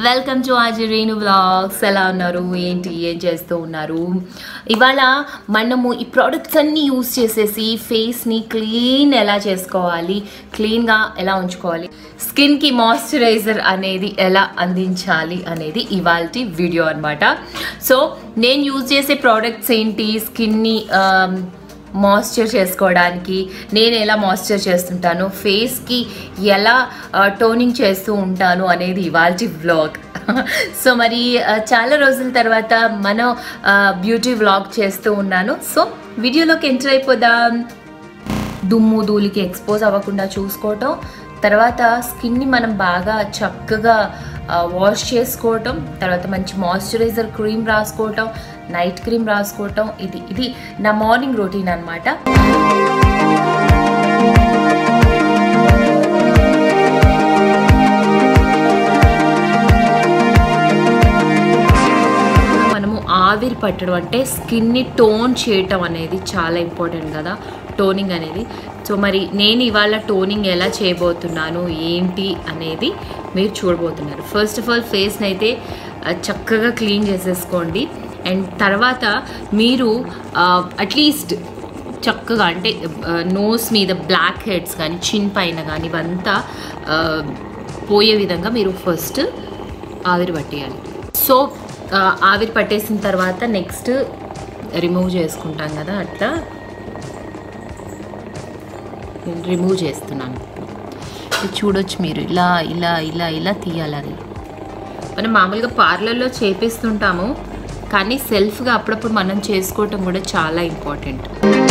Welcome to ఆజిరీను blogs ఎలా ఉన్నారు ఏంటి ఏం చేస్తూ ఉన్నారు ఇవాళ మనము ఈ ప్రోడక్ట్స్ అన్నీ యూస్ చేసేసి ఫేస్ని క్లీన్ ఎలా చేసుకోవాలి క్లీన్గా ఎలా ఉంచుకోవాలి స్కిన్కి మాయిశ్చరైజర్ అనేది ఎలా అందించాలి అనేది ఇవాళ వీడియో అనమాట సో నేను యూజ్ చేసే ప్రోడక్ట్స్ ఏంటి స్కిన్ని మాయిశ్చర్ చేసుకోవడానికి నేను ఎలా మాయిశ్చర్ చేస్తుంటాను ఫేస్కి ఎలా టోనింగ్ చేస్తూ ఉంటాను అనేది ఇవాళ వ్లాగ్ సో మరి ఆ, చాలా రోజుల తర్వాత మనం బ్యూటీ వ్లాగ్ చేస్తూ ఉన్నాను సో వీడియోలోకి ఎంటర్ అయిపోదాం దుమ్ము ధూళికి ఎక్స్పోజ్ అవ్వకుండా చూసుకోవటం తర్వాత స్కిన్ని మనం బాగా చక్కగా వాష్ చేసుకోవటం తర్వాత మంచి మాయిశ్చరైజర్ క్రీమ్ రాసుకోవటం నైట్ క్రీమ్ రాసుకోవటం ఇది ఇది నా మార్నింగ్ రొటీన్ అనమాట మనము ఆవిరి పట్టడం అంటే స్కిన్ని టోన్ చేయటం అనేది చాలా ఇంపార్టెంట్ కదా టోనింగ్ అనేది సో మరి నేను ఇవాళ టోనింగ్ ఎలా చేయబోతున్నాను ఏంటి అనేది మీరు చూడబోతున్నారు ఫస్ట్ ఆఫ్ ఆల్ ఫేస్ని అయితే ఆ, చక్కగా క్లీన్ చేసేసుకోండి అండ్ తర్వాత మీరు అట్లీస్ట్ చక్కగా అంటే నోస్ మీద బ్లాక్ హెడ్స్ కానీ చిన్ పైన కానీ ఇవంతా ఆ, పోయే విధంగా మీరు ఫస్ట్ ఆవిరి పట్టేయాలి సో ఆ, ఆవిరి పట్టేసిన తర్వాత నెక్స్ట్ రిమూవ్ చేసుకుంటాం కదా అట్లా నేను రిమూవ్ చేస్తున్నాను ఇది చూడొచ్చు మీరు ఇలా ఇలా ఇలా ఇలా తీయాలి అది మనం మామూలుగా పార్లర్లో చేపిస్తుంటాము కానీ సెల్ఫ్గా అప్పుడప్పుడు మనం చేసుకోవటం కూడా చాలా ఇంపార్టెంట్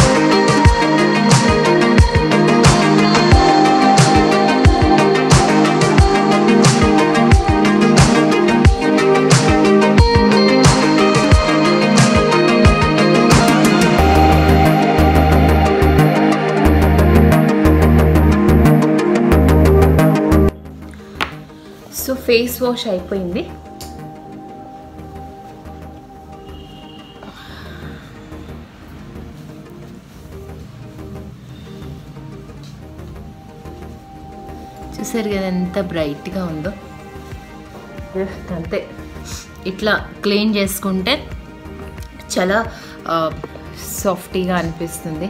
సో ఫేస్ వాష్ అయిపోయింది చూసారు కదా ఎంత బ్రైట్గా ఉందో జస్ట్ అంతే ఇట్లా క్లీన్ చేసుకుంటే చాలా సాఫ్టీగా అనిపిస్తుంది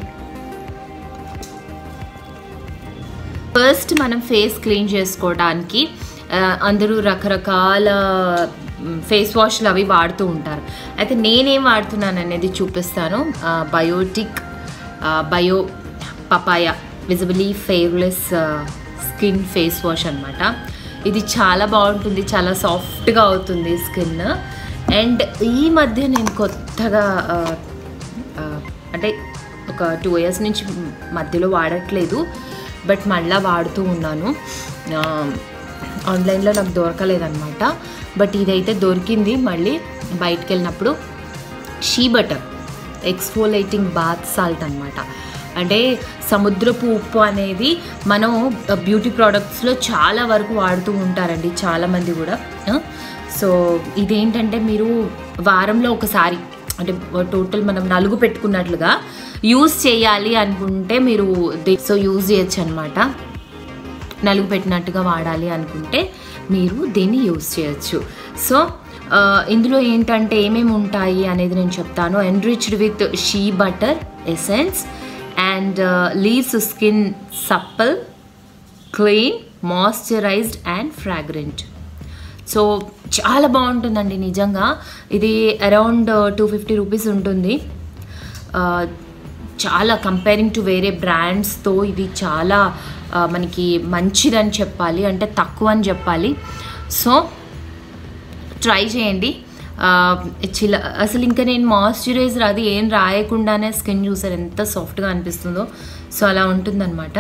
ఫస్ట్ మనం ఫేస్ క్లీన్ చేసుకోవడానికి ఆ, అందరూ రకరకాల ఫేస్ వాష్లు అవి వాడుతూ ఉంటారు అయితే నేనేం వాడుతున్నాను అనేది చూపిస్తాను Biotique bio papaya visibly fairness skin face wash అనమాట ఇది చాలా బాగుంటుంది చాలా సాఫ్ట్గా అవుతుంది స్కిన్ అండ్ ఈ మధ్య నేను కొత్తగా ఆ, ఆ, అంటే ఒక టూ ఇయర్స్ నుంచి మధ్యలో వాడట్లేదు బట్ మళ్ళీ వాడుతూ ఉన్నాను ఆ, ఆన్లైన్లో నాకు దొరకలేదన్నమాట బట్ ఇదైతే దొరికింది మళ్ళీ బయటికి వెళ్ళినప్పుడు shea butter exfoliating bath salt అనమాట అంటే సముద్రపు ఉప్పు అనేది మనం బ్యూటీ ప్రోడక్ట్స్లో చాలా వరకు వాడుతూ ఉంటారండి చాలామంది కూడా ఆ? సో ఇదేంటంటే మీరు వారంలో ఒకసారి అంటే టోటల్ మనం నలుగు పెట్టుకున్నట్లుగా యూజ్ చేయాలి అనుకుంటే మీరు ది- సో యూజ్ చేయొచ్చు అనమాట నలుగు పెట్టినట్టుగా వాడాలి అనుకుంటే మీరు దీన్ని యూస్ చేయొచ్చు సో ఆ, ఇందులో ఏంటంటే ఏమేమి ఉంటాయి అనేది నేను చెప్తాను enriched with shea butter essence and leaves skin supple clean moisturised and fragrant so చాలా బాగుంటుందండి నిజంగా ఇది అరౌండ్ టూ ఫిఫ్టీ రూపీస్ ఉంటుంది ఆ, చాలా కంపేరింగ్ టు వేరే బ్రాండ్స్తో ఇది చాలా ఆ, మనకి మంచిదని చెప్పాలి అంటే తక్కువ అని చెప్పాలి సో ట్రై చేయండి ఆ, చిల అసలు ఇంకా నేను మాయిశ్చరైజర్ అది ఏం రాయకుండానే స్కిన్ చూసారు ఎంత సాఫ్ట్గా అనిపిస్తుందో సో అలా ఉంటుందన్నమాట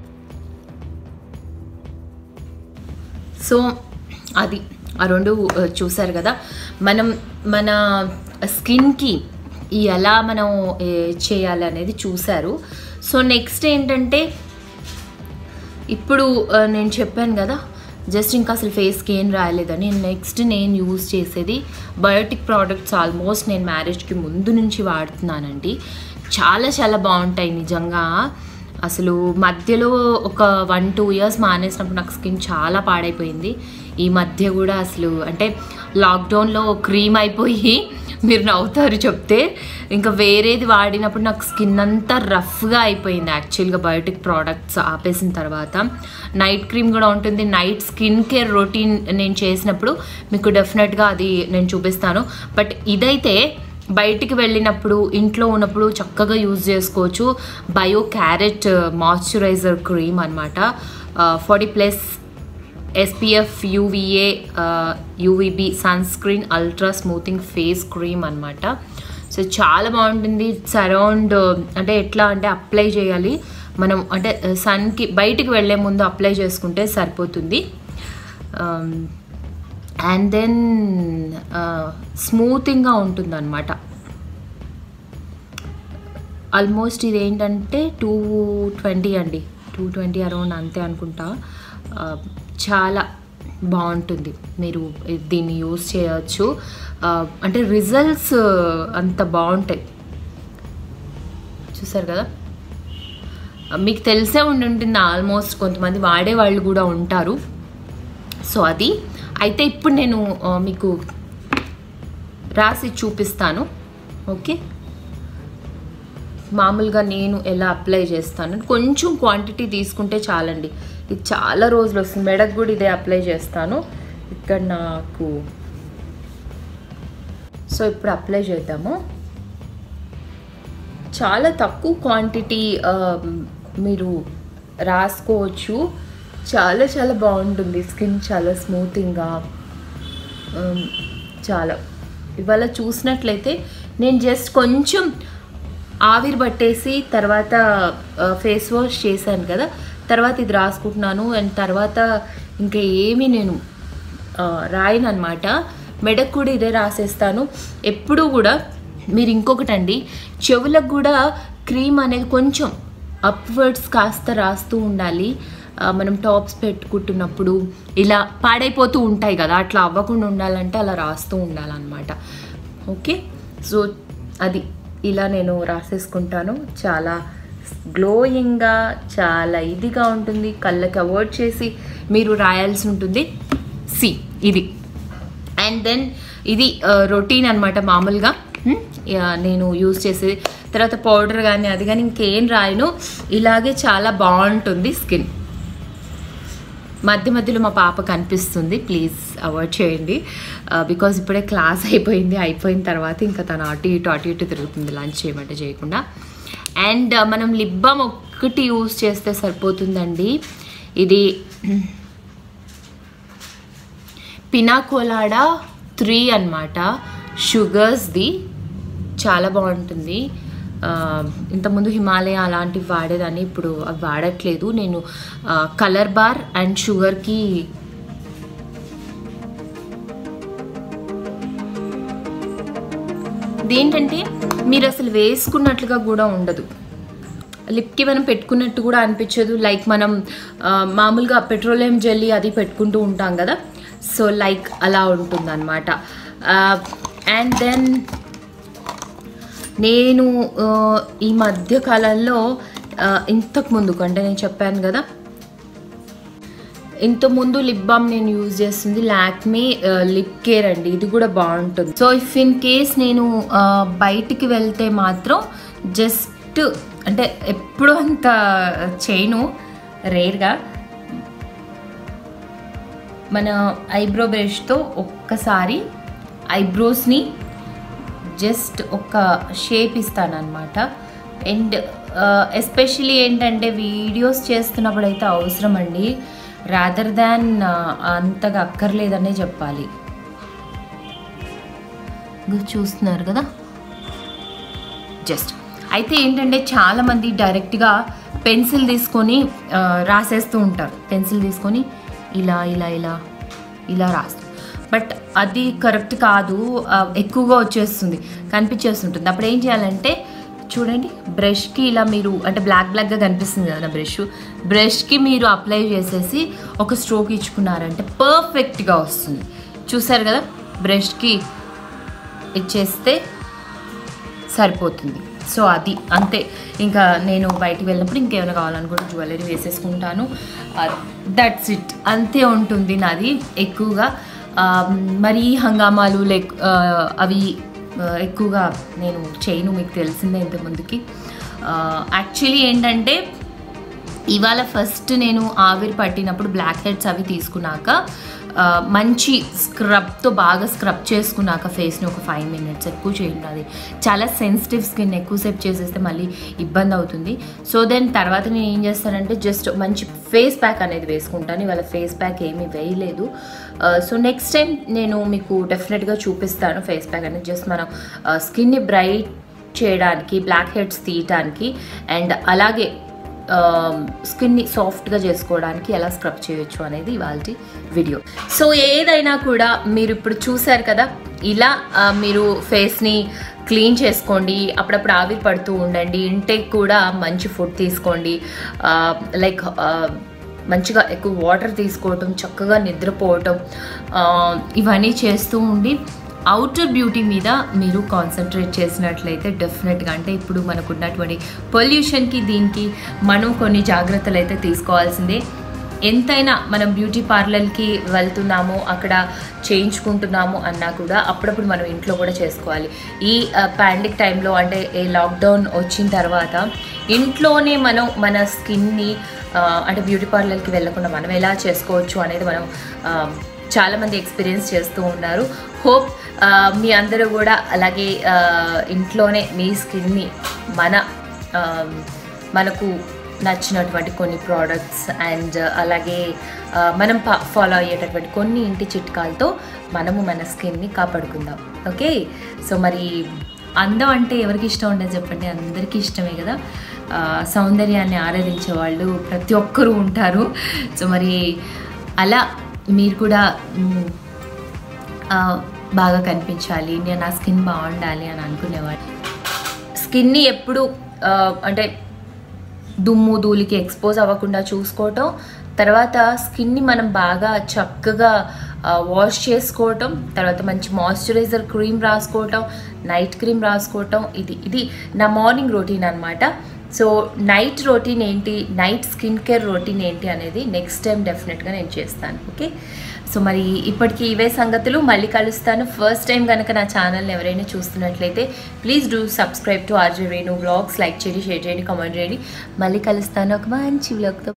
సో అది ఆ రెండు ఆ, చూసారు కదా మనం మన స్కిన్కి ఈ ఎలా మనం ఏ, చేయాలి అనేది చూసారు సో నెక్స్ట్ ఏంటంటే ఇప్పుడు ఆ, నేను చెప్పాను కదా జస్ట్ ఇంకా అసలు ఫేస్కి ఏం రాయలేదని నెక్స్ట్ నేను యూజ్ చేసేది బయోటిక్ ప్రోడక్ట్స్ ఆల్మోస్ట్ నేను మ్యారేజ్కి ముందు నుంచి వాడుతున్నానండి చాలా చాలా బాగుంటాయి నిజంగా అసలు మధ్యలో ఒక వన్ టూ ఇయర్స్ మానేసినప్పుడు నాకు స్కిన్ చాలా పాడైపోయింది ఈ మధ్య కూడా అసలు అంటే లాక్డౌన్లో క్రీమ్ అయిపోయి మీరు నవ్వుతారు చెప్తే ఇంకా వేరేది వాడినప్పుడు నాకు స్కిన్ అంతా రఫ్గా అయిపోయింది యాక్చువల్గా బయోటిక్ ప్రోడక్ట్స్ ఆపేసిన తర్వాత నైట్ క్రీమ్ కూడా ఉంటుంది నైట్ స్కిన్ కేర్ రొటీన్ నేను చేసినప్పుడు మీకు డెఫినెట్గా అది నేను చూపిస్తాను బట్ ఇదైతే బయటికి వెళ్ళినప్పుడు ఇంట్లో ఉన్నప్పుడు చక్కగా యూజ్ చేసుకోవచ్చు బయో క్యారెట్ మాయిశ్చరైజర్ క్రీమ్ అనమాట forty plus SPF UVA UVB sun screen ultra smoothing face cream అనమాట సో చాలా బాగుంటుంది సరౌండ్ అంటే ఎట్లా అంటే అప్లై చేయాలి మనం అంటే సన్కి బయటికి వెళ్ళే ముందు అప్లై చేసుకుంటే సరిపోతుంది అండ్ దెన్ స్మూతింగ్గా ఉంటుంది అనమాట ఆల్మోస్ట్ ఇది ఏంటంటే టూ ట్వంటీ అండి టూ ట్వంటీ అరౌండ్ అంతే అనుకుంటా ఆ, చాలా బాగుంటుంది మీరు దీన్ని యూస్ చేయవచ్చు ఆ, అంటే రిజల్ట్స్ అంత బాగుంటాయి చూసారు కదా మీకు తెలిసే ఉండి ఉంటుంది ఆల్మోస్ట్ కొంతమంది వాడే వాళ్ళు కూడా ఉంటారు సో అది అయితే ఇప్పుడు నేను ఆ, మీకు రాసి చూపిస్తాను ఓకే మామూలుగా నేను ఎలా అప్లై చేస్తాను కొంచెం క్వాంటిటీ తీసుకుంటే చాలండి ఇది చాలా రోజులు వస్తుంది మెడకు కూడా ఇదే అప్లై చేస్తాను ఇక్కడ నాకు సో ఇప్పుడు అప్లై చేద్దాము చాలా తక్కువ క్వాంటిటీ మీరు రాసుకోవచ్చు చాలా చాలా బాగుంటుంది స్కిన్ చాలా స్మూతింగ్గా చాలా ఇవాళ చూసినట్లయితే నేను జస్ట్ కొంచెం ఆవిరి పట్టేసి తర్వాత ఫేస్ వాష్ చేశాను కదా తర్వాత ఇది రాసుకుంటున్నాను అండ్ తర్వాత ఇంకా ఏమీ నేను రాయను అనమాట మెడకు కూడా ఇదే రాసేస్తాను ఎప్పుడూ కూడా మీరు ఇంకొకటండి చెవులకు కూడా క్రీమ్ అనేది కొంచెం అప్వర్డ్స్ కాస్త రాస్తూ ఉండాలి ఆ, మనం టాప్స్ పెట్టుకుంటున్నప్పుడు ఇలా పాడైపోతూ ఉంటాయి కదా అట్లా అవ్వకుండా ఉండాలంటే అలా రాస్తూ ఉండాలన్నమాట ఓకే సో అది ఇలా నేను రాసేసుకుంటాను చాలా గ్లోయింగ్గా చాలా ఇదిగా ఉంటుంది కళ్ళకి అవాయిడ్ చేసి మీరు రాయాల్సి ఉంటుంది సి ఇది అండ్ దెన్ ఇది రొటీన్ అనమాట మామూలుగా హ్మ్, ఇక నేను యూజ్ చేసేది తర్వాత పౌడర్ కానీ అది కానీ ఇంకేం రాయను ఇలాగే చాలా బాగుంటుంది స్కిన్ మధ్య మధ్యలో మా పాప కనిపిస్తుంది ప్లీజ్ అవాయిడ్ చేయండి బికాజ్ ఇప్పుడే క్లాస్ అయిపోయింది అయిపోయిన తర్వాత ఇంకా తను అటు ఇటు అటు ఇటు తిరుగుతుంది లంచ్ చేయమంటే చేయకుండా అండ్ మనం లిప్ బామ్ ఒక్కటి యూస్ చేస్తే సరిపోతుందండి ఇది పినాకోలాడా త్రీ అనమాట షుగర్స్ది చాలా బాగుంటుంది ఆ, ఇంతకుముందు హిమాలయ అలాంటివి వాడేదాన్ని ఇప్పుడు అవి వాడట్లేదు నేను కలర్ బార్ అండ్ షుగర్కి ఇదేంటంటే మీరు అసలు వేసుకున్నట్లుగా కూడా ఉండదు లిప్కి మనం పెట్టుకున్నట్టు కూడా అనిపించదు లైక్ మనం ఆ, మామూలుగా పెట్రోలియం జెల్లీ అది పెట్టుకుంటూ ఉంటాం కదా సో లైక్ అలా ఉంటుంది అనమాట అండ్ దెన్ నేను ఆ, ఈ మధ్య కాలంలో ఆ, ఇంతకు ముందుకు అంటే నేను చెప్పాను కదా ఇంత ముందు లిప్ బామ్ నేను యూజ్ చేస్తుంది లాక్మీ లిప్ కేర్ అండి ఇది కూడా బాగుంటుంది సో ఇఫ్ ఇన్ కేస్ నేను ఆ, బయటికి వెళ్తే మాత్రం జస్ట్ అంటే ఎప్పుడు అంత చేయను రేర్గా మన ఐబ్రో బ్రష్తో ఒక్కసారి ఐబ్రోస్ని జస్ట్ ఒక షేప్ ఇస్తానమాట అండ్ ఎస్పెషలీ ఏంటంటే వీడియోస్ చేస్తున్నప్పుడు అయితే అవసరం అండి రాదర్ దాన్ అంతగా అక్కర్లేదనే చెప్పాలి మీరు చూస్తున్నారు కదా జస్ట్ అయితే ఏంటంటే చాలామంది డైరెక్ట్గా పెన్సిల్ తీసుకొని ఆ, రాసేస్తూ ఉంటారు పెన్సిల్ తీసుకొని ఇలా ఇలా ఇలా ఇలా రాస్తారు బట్ అది కరెక్ట్ కాదు ఆ, ఎక్కువగా వచ్చేస్తుంది కనిపించేస్తుంటుంది అప్పుడు ఏం చేయాలంటే చూడండి బ్రష్కి ఇలా మీరు అంటే బ్లాక్ బ్లాక్గా కనిపిస్తుంది కదా బ్రష్ బ్రష్కి మీరు అప్లై చేసేసి ఒక స్ట్రోక్ ఇచ్చుకున్నారంటే పర్ఫెక్ట్గా వస్తుంది చూసారు కదా బ్రష్కి ఇచ్చేస్తే సరిపోతుంది సో అది అంతే ఇంకా నేను బయటికి వెళ్ళినప్పుడు ఇంకేమైనా కావాలనుకుంటే జ్యువెలరీ వేసేసుకుంటాను దట్స్ ఇట్ అంతే ఉంటుంది నాది ఎక్కువగా ఆ, మరీ హంగామాలు లైక్ అవి ఆ, ఎక్కువగా నేను చేయను మీకు తెలిసిందే ఇంత ముందుకి యాక్చువల్లీ ఏంటంటే ఇవాళ ఫస్ట్ నేను ఆవిరి పట్టినప్పుడు బ్లాక్ హెడ్స్ అవి తీసుకున్నాక ఆ, మంచి స్క్రబ్తో బాగా స్క్రబ్ చేసుకున్నాక ఫేస్ని ఒక ఫైవ్ మినిట్స్ ఎక్కువ చేయండి అది చాలా సెన్సిటివ్ స్కిన్ ఎక్కువసేపు చేసేస్తే మళ్ళీ ఇబ్బంది అవుతుంది సో దెన్ తర్వాత నేను ఏం చేస్తానంటే జస్ట్ మంచి ఫేస్ ప్యాక్ అనేది వేసుకుంటాను ఇవాళ ఫేస్ ప్యాక్ ఏమీ వేయలేదు సో నెక్స్ట్ టైం నేను మీకు డెఫినెట్గా చూపిస్తాను ఫేస్ ప్యాక్ అనేది జస్ట్ మనం స్కిన్ని బ్రైట్ చేయడానికి బ్లాక్ హెడ్స్ తీయడానికి అండ్ అలాగే స్కిన్ని సాఫ్ట్గా చేసుకోవడానికి ఎలా స్క్రబ్ చేయొచ్చు అనేది ఇవాళ వీడియో సో ఏదైనా కూడా మీరు ఇప్పుడు చూసారు కదా ఇలా ఆ, మీరు ఫేస్ని క్లీన్ చేసుకోండి అప్పుడప్పుడు ఆవిరి పడుతూ ఉండండి ఇంటేక్ కూడా మంచి ఫుడ్ తీసుకోండి లైక్ మంచిగా ఎక్కువ వాటర్ తీసుకోవటం చక్కగా నిద్రపోవటం ఆ, ఇవన్నీ చేస్తూ ఉండి అవుటర్ బ్యూటీ మీద మీరు కాన్సన్ట్రేట్ చేసినట్లయితే డెఫినెట్గా అంటే ఇప్పుడు మనకు ఉన్నటువంటి పొల్యూషన్కి దీనికి మనం కొన్ని జాగ్రత్తలు అయితే తీసుకోవాల్సిందే ఎంతైనా మనం బ్యూటీ పార్లర్కి వెళ్తున్నాము అక్కడ చేయించుకుంటున్నాము అన్నా కూడా అప్పుడప్పుడు మనం ఇంట్లో కూడా చేసుకోవాలి ఈ పాండిక్ టైంలో అంటే ఈ లాక్డౌన్ వచ్చిన తర్వాత ఇంట్లోనే మనం మన స్కిన్ని అంటే బ్యూటీ పార్లర్కి వెళ్ళకుండా మనం ఎలా చేసుకోవచ్చు అనేది మనం ఆ, చాలామంది ఎక్స్పీరియన్స్ చేస్తూ ఉన్నారు హోప్ మీ అందరూ కూడా అలాగే ఆ, ఇంట్లోనే మీ స్కిన్ని మన ఆ, మనకు నచ్చినటువంటి కొన్ని ప్రోడక్ట్స్ అండ్ అలాగే ఆ, మనం ఫాలో అయ్యేటటువంటి కొన్ని ఇంటి చిట్కాలతో మనము మన స్కిన్ని కాపాడుకుందాం ఓకే సో మరి అందం అంటే ఎవరికి ఇష్టం ఉండదు చెప్పండి అందరికీ ఇష్టమే కదా ఆ, సౌందర్యాన్ని ఆరాధించే వాళ్ళు ప్రతి ఒక్కరూ ఉంటారు సో మరి అలా మీరు కూడా మ్, ఆ, బాగా కనిపించాలి నేను నా స్కిన్ బాగుండాలి అని అనుకునేవాడు స్కిన్ని ఎప్పుడు ఆ, అంటే దుమ్ము ధూళికి ఎక్స్పోజ్ అవ్వకుండా చూసుకోవటం తర్వాత స్కిన్ని మనం బాగా చక్కగా వాష్ చేసుకోవటం తర్వాత మంచి మాయిశ్చరైజర్ క్రీమ్ రాసుకోవటం నైట్ క్రీమ్ రాసుకోవటం ఇది ఇది నా మార్నింగ్ రొటీన్ అనమాట సో నైట్ రొటీన్ ఏంటి నైట్ స్కిన్ కేర్ రొటీన్ ఏంటి అనేది నెక్స్ట్ టైం డెఫినెట్గా నేను చేస్తాను ఓకే సో మరి ఇప్పటికీ ఇవే సంగతులు మళ్ళీ కలుస్తాను ఫస్ట్ టైం కనుక నా ఛానల్ని ఎవరైనా చూస్తున్నట్లయితే please do subscribe to RJ Renu vlogs like చేయండి షేర్ చేయండి కామెంట్ చేయండి మళ్ళీ కలుస్తాను ఒక మంచి వ్లాగ్తో